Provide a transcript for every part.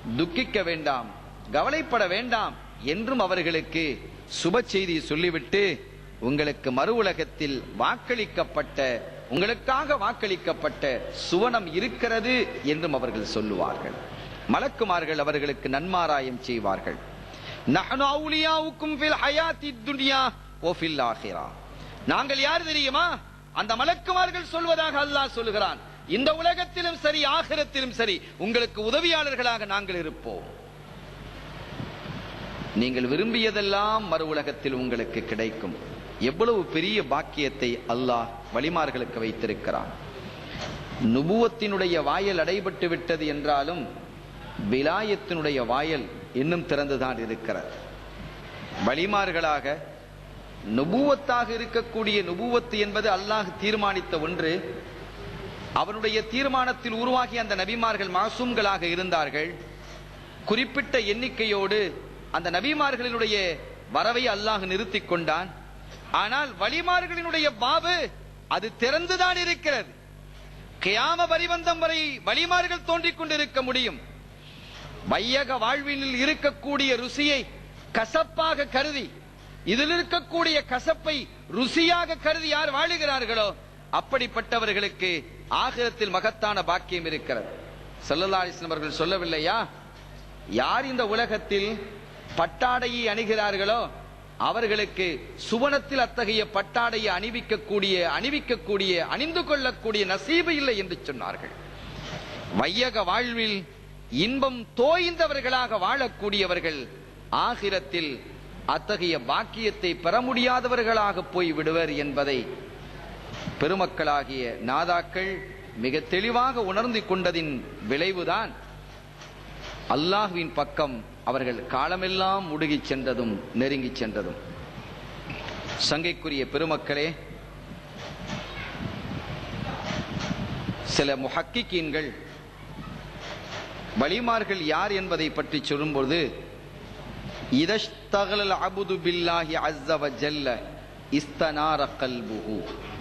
துக்கிக்க வேண்டாம் கவலைப்பட வேண்டாம் என்றும் அவர்களுக்கு சுப செய்தி சொல்லிவிட்டு உங்களுக்கு மறு உலகத்தில் வாக்களிக்கப்பட்ட உங்களுக்காக வாக்களிக்கப்பட்ட சுவனம் இருக்கிறது என்றும் அவர்கள் சொல்லுவார்கள் மலக்குமார்கள் அவர்களுக்கு நன்மாராயம் செய்வார்கள் நஹ்னு அவுலியாவுக்கும் ஃபில் ஹயாத்தி துன்யா ஓ ஃபில் ஆஹிரா நாங்கள் யார் தெரியுமா அந்த மலக்குமார்கள் சொல்வதாக அல்லாஹ் சொல்லுகிறான் இந்த உலகத்திலும் சரி ஆகிரத்திலும் சரி உங்களுக்கு உதவியாளர்களாக நாங்கள் இருப்போம் நீங்கள் விரும்பியதெல்லாம் மறு உலகத்தில் உங்களுக்கு கிடைக்கும் எவ்வளவு பெரிய பாக்கியத்தை அல்லாஹ் வழிமார்களுக்கு வைத்திருக்கிறான் நுபுவத்தினுடைய வாயல் அடைபட்டு விட்டது என்றாலும் விலாயத்தினுடைய வாயல் இன்னும் திறந்துதான் இருக்கிறது வழிமார்களாக நுபுவத்தாக இருக்கக்கூடிய நுபுவத்து என்பது அல்லாஹ் தீர்மானித்த ஒன்று அவனுடைய தீர்மானத்தில் உருவாகிய அந்த நபிமார்கள் மாசூம்களாக இருந்தார்கள் குறிப்பிட்ட எண்ணிக்கையோடு அந்த நபிமார்களினுடைய வரவை அல்லாஹ் நிறுத்திக் கொண்டான் ஆனால் வழிமார்களினுடைய பாபு அது திறந்துதான் இருக்கிறது கியாம பரிவந்தம் வரை வழிமார்கள் தோன்றிக் கொண்டிருக்க முடியும் வையக வாழ்வினில் இருக்கக்கூடிய ருசியை கசப்பாக கருதி இதில் இருக்கக்கூடிய கசப்பை ருசியாக கருதி யார் வாழுகிறார்களோ அப்படிப்பட்டவர்களுக்கு ஆகிரத்தில் மகத்தான பாக்கியம் இருக்கிறது சல்லல்லா அலிஸ்லாம் அவர்கள் சொல்லவில்லையா யார் இந்த உலகத்தில் பட்டாடையை அணிகிறார்களோ அவர்களுக்கு சுவனத்தில் அத்தகைய பட்டாடையை அணிவிக்கக்கூடிய அணிவிக்கக்கூடிய அணிந்து கொள்ளக்கூடிய நசீபு இல்லை என்று சொன்னார்கள் வையக வாழ்வில் இன்பம் தோய்ந்தவர்களாக வாழக்கூடியவர்கள் ஆகிரத்தில் அத்தகைய பாக்கியத்தை பெற முடியாதவர்களாக போய் விடுவர் என்பதை பெருமக்களாகிய நாதாக்கள் மிக தெளிவாக உணர்ந்து கொண்டதின் விளைவுதான் அல்லாஹ்வின் பக்கம் அவர்கள் காலமெல்லாம் முடுகிச் சென்றதும் நெருங்கிச் சென்றதும் சங்கைக்குரிய பெருமக்களே சில முஹக்கிக்கீன்கள் வலிமார்கள் யார் என்பதை பற்றி சொல்லும்போது இதஷ்தகலல் அபுது பில்லாஹி அஸ்ஸ வஜல்ல இஸ்தனார கல்புஹு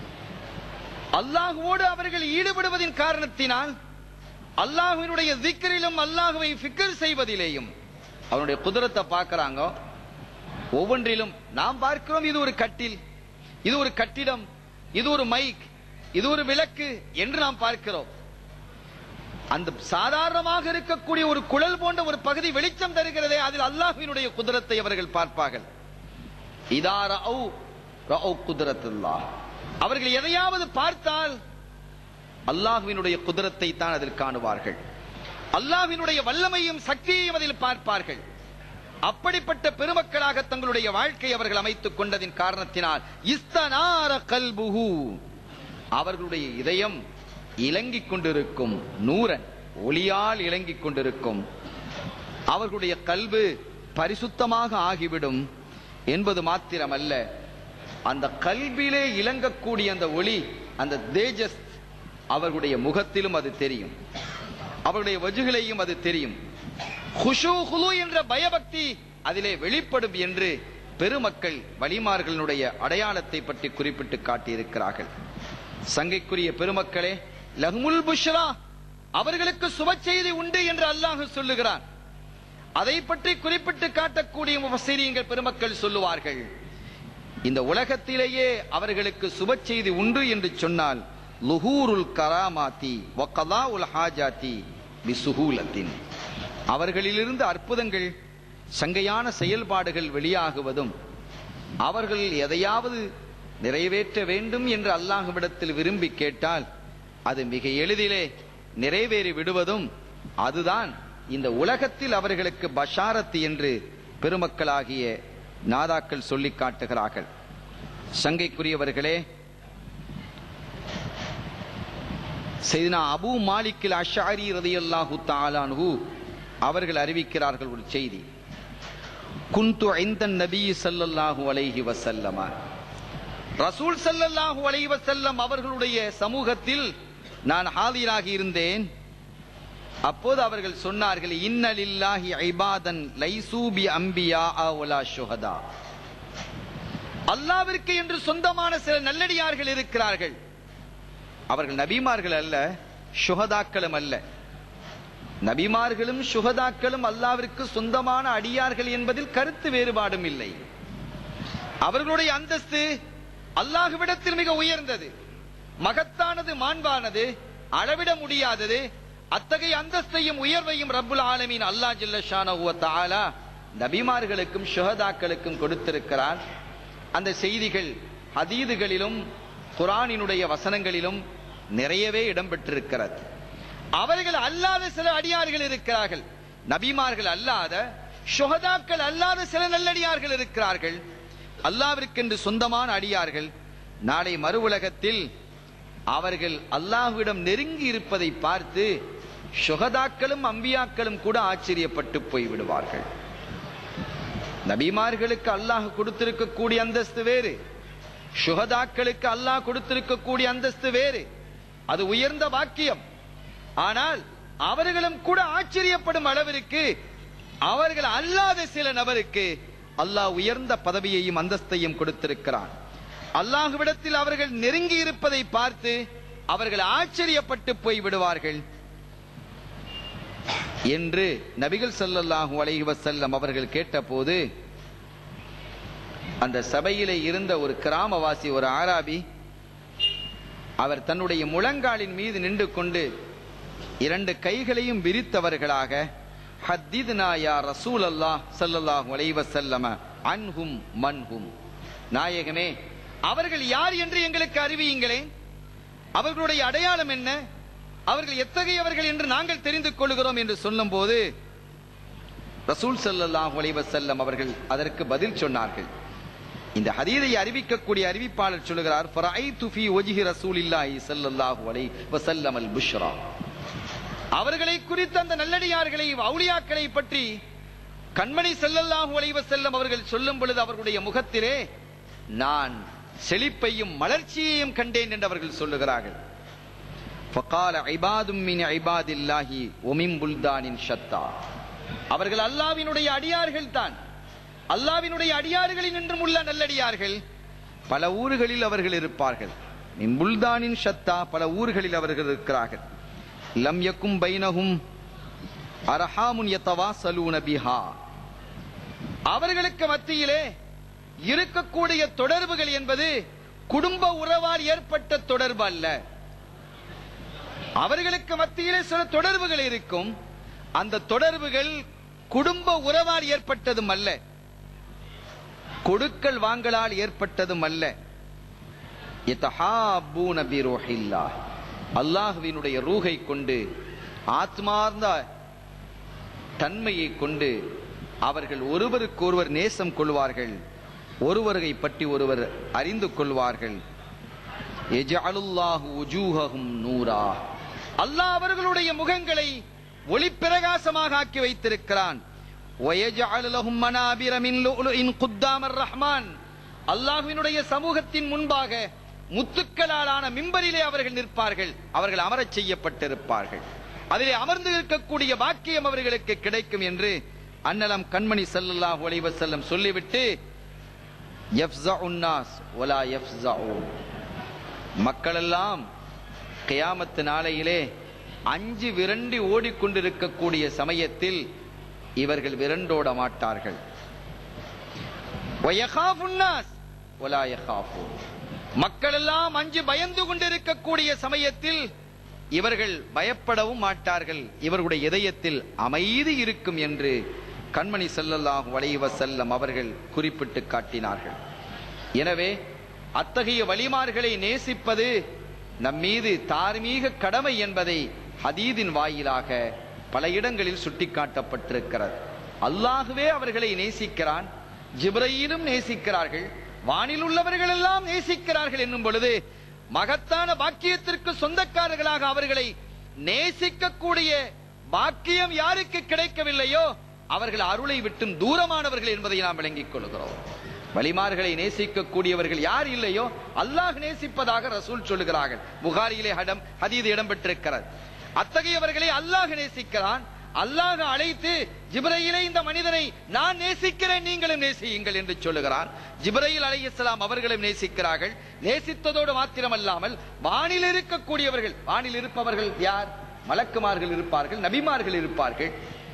அல்லாஹுவோடு அவர்கள் ஈடுபடுவதின் காரணத்தினால் அல்லாஹுவினுடைய திக்கரிலும் அல்லாஹுவை ஃபிக்கர் செய்வதிலேயும் அவனுடைய குதிரத்தை பார்க்கறாங்க ஒவ்வொன்றிலும் நாம் பார்க்கிறோம் இது ஒரு கட்டில் இது ஒரு கட்டிடம் இது ஒரு மைக் இது ஒரு விளக்கு என்று நாம் பார்க்கிறோம் அந்த சாதாரணமாக இருக்கக்கூடிய ஒரு குழல் போன்ற ஒரு பகுதி வெளிச்சம் தருகிறதே அதில் அல்லாஹ்வினுடைய குதிரத்தை அவர்கள் பார்ப்பார்கள் இதார குதிரத்துல்லா அவர்கள் எதையாவது பார்த்தால் அல்லாஹ்வினுடைய குதிரத்தை தான் அதில் காணுவார்கள் அல்லாஹ்வினுடைய வல்லமையும் சக்தியையும் அதில் பார்ப்பார்கள் அப்படிப்பட்ட பெருமக்களாக தங்களுடைய வாழ்க்கை அவர்கள் அமைத்துக் கொண்டதின் காரணத்தினால் இஸ்தனார கல்புஹு அவர்களுடைய இதயம் இலங்கிக் கொண்டிருக்கும் நூரன் ஒளியால் இலங்கிக் கொண்டிருக்கும் அவர்களுடைய கல்வு பரிசுத்தமாக ஆகிவிடும் என்பது மாத்திரமல்ல அந்த கல்வியிலே இலங்கக்கூடிய அந்த ஒளி அந்த தேஜஸ் அவர்களுடைய முகத்திலும் அது தெரியும் அவருடைய வஜுகளையும் அது தெரியும் குஷு குலு என்ற பயபக்தி அதிலே வெளிப்படும் என்று பெருமக்கள் வலிமார்களுடைய அடையாளத்தை பற்றி குறிப்பிட்டு காட்டியிருக்கிறார்கள் சங்கைக்குரிய பெருமக்களே லஹ்முல் புஷ்ரா அவர்களுக்கு சுப செய்தி உண்டு என்று அல்லாஹ் சொல்லுகிறான் அதை பற்றி குறிப்பிட்டு காட்டக்கூடிய முஃபஸ்ஸீரீன்கள் பெருமக்கள் சொல்லுவார்கள் இந்த உலகத்திலேயே அவர்களுக்கு சுப செய்தி உண்டு என்று சொன்னால் லுஹூருல் கராமாத்தி வக்கதா உல் ஹாஜாத்தி பிசுகூலத்தின் அவர்களிலிருந்து அற்புதங்கள் சங்கையான செயல்பாடுகள் வெளியாகுவதும் அவர்கள் எதையாவது நிறைவேற்ற வேண்டும் என்று அல்லாஹ்விடத்தில் விரும்பி கேட்டால் அது மிக எளிதிலே நிறைவேறி விடுவதும் அதுதான் இந்த உலகத்தில் அவர்களுக்கு பஷாரத்து என்று பெருமக்களாகிய நாதாக்கள் சொல்லிக் காட்டுகிறார்கள் சங்கைக்குரியவர்களே செய்தினா அபு மாலிக்கில் அஷாரி ரதியல்லாஹு தாலானு அவர்கள் அறிவிக்கிறார்கள் ஒரு செய்தி குந்து ஐந்தன் நபி ஸல்லல்லாஹு அலைஹி வஸல்லம ரசூல் ஸல்லல்லாஹு அலைஹி வஸல்லம் அவர்களுடைய சமூகத்தில் நான் ஹாதிராகி இருந்தேன் அப்போது அவர்கள் சொன்னார்கள் இன்னலில்லாஹி ஐபாதன் லைசூபி அம்பியா வலா ஷுஹதா அல்லாவிற்கு என்று சொந்தமான சில நல்லடியார்கள் இருக்கிறார்கள் அவர்கள் நபிமார்கள் அல்ல சுகதாக்களும் அல்ல நபிமார்களும் சுகதாக்களும் அல்லாவிற்கு சொந்தமான அடியார்கள் என்பதில் கருத்து வேறுபாடும் இல்லை அவர்களுடைய அந்தஸ்து அல்லாஹுவிடத்தில் மிக உயர்ந்தது மகத்தானது மாண்பானது அளவிட முடியாதது அத்தகைய அந்தஸ்தையும் உயர்வையும் ரப்புல் ஆலமீன் அல்லாஹ் ஜில்லஷானஹு வ தஆலா நபிமார்களுக்கும் ஷுஹதாக்களுக்கும் கொடுத்திருக்கிறார் அந்த செய்திகள் ஹதீதுகளிலும் குரானினுடைய வசனங்களிலும் நிறையவே இடம்பெற்றிருக்கிறது அவர்கள் அல்லாத சில அடியார்கள் இருக்கிறார்கள் நபிமார்கள் அல்லாத ஷுஹதாக்கள் அல்லாத சில நல்லடியார்கள் இருக்கிறார்கள் அல்லாவிற்கென்று சொந்தமான அடியார்கள் நாளை மறு உலகத்தில் அவர்கள் அல்லாஹ்விடம் நெருங்கி இருப்பதை பார்த்து ஷுஹதாக்களும் அம்பியாக்களும் கூட ஆச்சரியப்பட்டு போய்விடுவார்கள் நபிமார்களுக்கு அல்லாஹ் கொடுத்திருக்கக்கூடிய அந்தஸ்து வேறு ஷுஹதாக்களுக்கு அல்லாஹ் கொடுத்திருக்கக்கூடிய அந்தஸ்து வேறு அது உயர்ந்த வாக்கியம் ஆனால் அவர்களும் கூட ஆச்சரியப்படும் அளவிற்கு அவர்கள் அல்லாத சில நபருக்கு அல்லாஹ் உயர்ந்த பதவியையும் அந்தஸ்தையும் கொடுத்திருக்கிறான் அல்லாஹுவிடத்தில் அவர்கள் நெருங்கி இருப்பதை பார்த்து அவர்கள் ஆச்சரியப்பட்டு போய் விடுவார்கள் என்று நபிகள் ஸல்லல்லாஹு அலைஹி வஸல்லம் அவர்கள் கேட்டபோது அந்த சபையிலே இருந்த ஒரு கிராமவாசி ஒரு ஆராபி அவர் தன்னுடைய முழங்காலின் மீது நின்று கொண்டு இரண்டு கைகளையும் விரித்தவர்களாக ஹத்தித்னா யா ரசூல் அல்லாஹ் ஸல்லல்லாஹு அலைஹி வஸல்லம அன்ஹும் மன்ஹும் நாயகமே அவர்கள் யார் என்று எங்களுக்கு அறிவியுங்களே அவர்களுடைய அடையாளம் என்ன அவர்கள் எத்தகையவர்கள் என்று நாங்கள் தெரிந்து கொள்கிறோம் என்று சொல்லும்போது ரசூல் ஸல்லல்லாஹு அலைஹி வஸல்லம் அவர்கள் அதற்கு பதில் சொன்னார்கள் இந்த ஹதீதை அறிவிக்கக்கூடிய அறிவிப்பாளர் சொல்லுகிறார் ஃபரைது ஃபீ வஜ்ஹி ரசூலில்லாஹி ஸல்லல்லாஹு அலைஹி வஸல்லம் அல் புஷ்ரா அவர்களை குறித்து அந்த நல்லடியார்களை அவுலியாக்களை பற்றி கண்மணி ஸல்லல்லாஹு அலைஹி வஸல்லம் அவர்கள் சொல்லும் பொழுது அவர்களுடைய முகத்திலே நான் செழிப்பையும் மலர்ச்சியையும் கண்டேன் என்று அவர்கள் சொல்லுகிறார்கள் فقال عباد من عباد الله ومن بلدان شتى அவர்கள் அல்லாவினுடைய அடியார்கள் தான் அல்லாவினுடைய அடியார்களில் நின்றும் உள்ள நல்லடியார்கள் பல ஊர்களில் அவர்கள் இருப்பார்கள் மின் புல்தானின் ஷத்தா பல ஊர்களில் அவர்கள் இருக்கிறார்கள் லம் யக்கும் பைனஹும் அரஹாமுன் யத்தவாசலூன பிஹா அவர்களுக்கு மத்தியிலே இருக்கக்கூடிய தொடர்புகள் என்பது குடும்ப உறவால் ஏற்பட்ட தொடர்பு அல்ல அவர்களுக்கு மத்தியிலே சில தொடர்புகள் இருக்கும் அந்த தொடர்புகள் குடும்ப உறவால் ஏற்பட்டதும் அல்ல கொடுக்கல் வாங்கலால் ஏற்பட்டதும் அல்ல யதஹாபூன பிருஹில்லாஹ் அல்லாஹ்வினுடைய ரூஹை கொண்டு ஆத்மார்ந்த தன்மையை கொண்டு அவர்கள் ஒருவருக்கொருவர் நேசம் கொள்வார்கள் ஒருவரை பற்றி ஒருவர் அறிந்து கொள்வார்கள் எஜஅலுல்லாஹு உஜூஹஹும் நூரா அல்லாஹ் அவர்களுடைய முகங்களை ஒளிப்பிரகாசமாக ஆக்கி வைத்திருக்கிறான் وَيَجْعَلُ لَهُم مَنَابِرَ مِن لُؤْلُؤٍ قُدَّامَ الرَّحْمَنِ அல்லாஹ்வினுடைய சமூகத்தின் முன்பாக முத்துக்களாலான மிம்பரிலே அவர்கள் நிற்பார்கள் அவர்கள் அமரச் செய்யப்பட்டிருப்பார்கள் அதிலே அமர்ந்து இருக்கக்கூடிய பாக்கியம் அவர்களுக்கு கிடைக்கும் என்று அன்னலம் கண்மணி ஸல்லல்லாஹு அலைஹி வஸல்லம் சொல்லிவிட்டு யஃப்ஸஉன் நாஸ் வலா யஃப்ஸஊன் மக்களெல்லாம் கியாமத்து நாளையிலே அஞ்சு விரண்டி ஓடிக்கொண்டிருக்கக்கூடிய சமயத்தில் இவர்கள் விரண்டோட மாட்டார்கள் வயகாஃபுன் நாஸ் வலா யகாஃபூன் மக்கள் எல்லாம் அஞ்சு பயந்து கொண்டிருக்கக்கூடிய சமயத்தில் இவர்கள் பயப்படவும் மாட்டார்கள் இவர்களுடைய இதயத்தில் அமைதி இருக்கும் என்று கண்மணி ஸல்லல்லாஹு அலைஹி வஸல்லம் அவர்கள் குறிப்பிட்டு காட்டினார்கள் எனவே அத்தகைய வலிமார்களை நேசிப்பது நம்மீது தார்மீக கடமை என்பதை ஹதீதின் வாயிலாக பல இடங்களில் சுட்டிக்காட்டப்பட்டிருக்கிறது அல்லாஹுவே அவர்களை நேசிக்கிறான் ஜிப்ரையிலும் நேசிக்கிறார்கள் வானில் உள்ளவர்கள் எல்லாம் நேசிக்கிறார்கள் என்னும் பொழுது மகத்தான பாக்கியத்திற்கு சொந்தக்காரர்களாக அவர்களை நேசிக்கக்கூடிய பாக்கியம் யாருக்கு கிடைக்கவில்லையோ அவர்கள் அருளை விட்டும் தூரமானவர்கள் என்பதை நாம் விளங்கிக் கொள்கிறோம் வலிமார்களை நேசிக்கக்கூடியவர்கள் யார் இல்லையோ அல்லாஹ் நேசிப்பதாக ரசூல் சொல்லுகிறார்கள் புகாரியிலே ஹடம் ஹதீது இடம்பெற்றிருக்கிறது அத்தகையவர்களை அல்லாஹ் நேசிக்கிறான் அல்லாஹ் அழைத்து ஜிப்ரையிலே இந்த மனிதனை நான் நேசிக்கிறேன் நீங்களும் நேசியுங்கள் என்று சொல்லுகிறான் ஜிப்ரையில் அலைஹிஸ்ஸலாம் அவர்களும் நேசிக்கிறார்கள் நேசித்ததோடு மாத்திரமல்லாமல் வானில் இருக்கக்கூடியவர்கள் வானில் இருப்பவர்கள் யார் மலக்குமார்கள் இருப்பார்கள் நபிமார்கள் இருப்பார்கள்